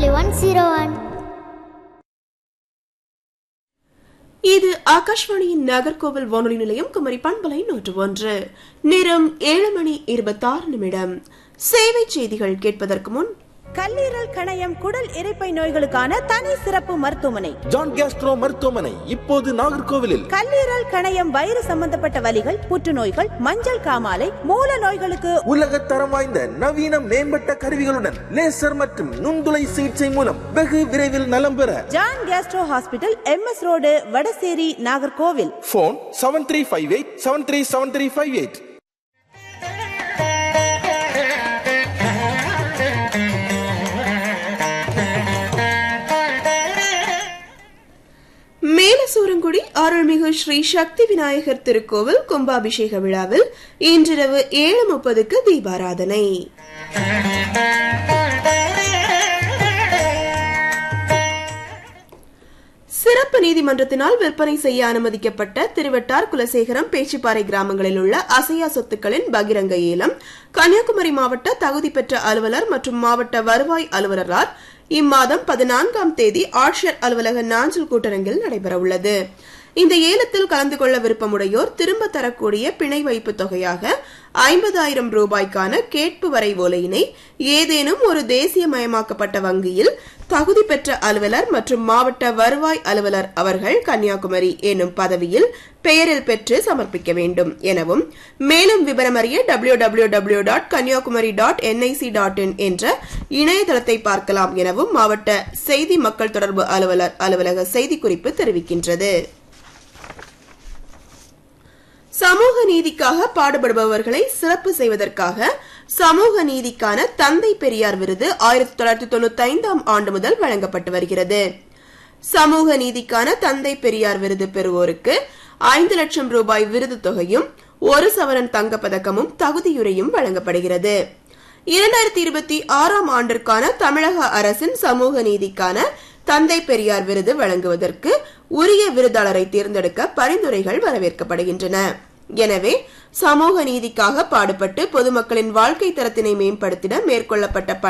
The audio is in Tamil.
Only one zero one. இது ஆகாஷ்வாணியின் நாகர்கோவில் வானொலி நிலையம் குமரி பண்பலை நூற்று ஒன்று நேரம் ஏழு மணி இருபத்தாறு நிமிடம் சேவை செய்திகள் கேட்பதற்கு முன் கல்லீரல் கணையம் குடல் இரைப்பை நோய்களுக்கான தனி சிறப்பு மருத்துவமனை ஜான் கேஸ்ட்ரோ மருத்துவமனை இப்போது நாகர்கோவிலில் கல்லீரல் கணையம் வயிறு சம்பந்தப்பட்ட வலிகள் புற்றுநோய்கள் மஞ்சள் காமாலை மூல நோய்களுக்கு உலக தரம் வாய்ந்த நவீன மேம்பட்ட கருவிகளுடன் லேசர் மற்றும் நுண்துளை சிகிச்சை மூலம் வெகு விரைவில் நலம் பெற John gastro hospital MS road Vadasery Nagercoil phone seven three five eight seven three seven three five eight Melasurangudi அருள்மிகு ஸ்ரீ சக்தி விநாயகர் திருக்கோவில் கும்பாபிஷேக விழாவில் இன்றிரவு ஏழு முப்பதுக்கு தீபாராதனை சிறப்பு நீதிமன்றத்தினால் விற்பனை செய்ய அனுமதிக்கப்பட்ட திருவட்டார் குலசேகரம் பேச்சிப்பாறை கிராமங்களில் உள்ள அசையா சொத்துக்களின் பகிரங்க ஏலம் கன்னியாகுமரி மாவட்ட தகுதி பெற்ற அலுவலர் மற்றும் மாவட்ட வருவாய் அலுவலரால் இம்மாதம் பதினான்காம் தேதி ஆட்சியர் அலுவலக நாஞ்சல் கூட்டரங்கில் நடைபெறவுள்ளது இந்த ஏலத்தில் கலந்து கொள்ள விருப்பமுடையோர் திரும்ப தரக்கூடிய பிணை வைப்பு தொகையாக ஐம்பதாயிரம் ரூபாய்க்கான கேட்பு வரை ஓலையினை ஏதேனும் ஒரு தேசியமயமாக்கப்பட்ட வங்கியில் தகுதி பெற்ற அலுவலர் மற்றும் மாவட்ட வருவாய் அலுவலர் அவர்கள் கன்னியாகுமரி எனும் பதவியில் பெயரில் பெற்று சமர்ப்பிக்க வேண்டும் எனவும் மேலும் விவரமறிய W W W dot Kanniyakumari dot NIC dot in என்ற இணையதளத்தை பார்க்கலாம் எனவும் மாவட்ட செய்தி மக்கள் தொடர்பு அலுவலர் அலுவலக செய்திக்குறிப்பு தெரிவிக்கின்றது சமூக நீதிக்காக பாடுபடுபவர்களை சிறப்பு செய்வதற்காக சமூக நீதிக்கான தந்தை பெரியார் விருது ஆயிரத்தி தொள்ளாயிரத்தி தொண்ணூத்தி ஐந்தாம் ஆண்டு முதல் வழங்கப்பட்டு வருகிறது சமூக நீதிக்கான தந்தை பெரியார் விருது பெறுவோருக்கு ஐந்து லட்சம் ரூபாய் விருது தொகையும் ஒரு சவரன் தங்கப்பதக்கமும் தகுதியுரையும் வழங்கப்படுகிறது இரண்டாயிரத்தி இருபத்தி ஆறாம் ஆண்டிற்கான தமிழக அரசின் சமூக நீதிக்கான தந்தை பெரியார் விருது வழங்குவதற்கு உரிய விருதாளரை தேர்ந்தெடுக்க பரிந்துரைகள் வரவேற்கப்படுகின்றன எனவே சமூக நீதிக்காக பாடுபட்டு பொதுமக்களின் வாழ்க்கை தரத்தினை மேம்படுத்திட மேற்கொள்ளப்பட்ட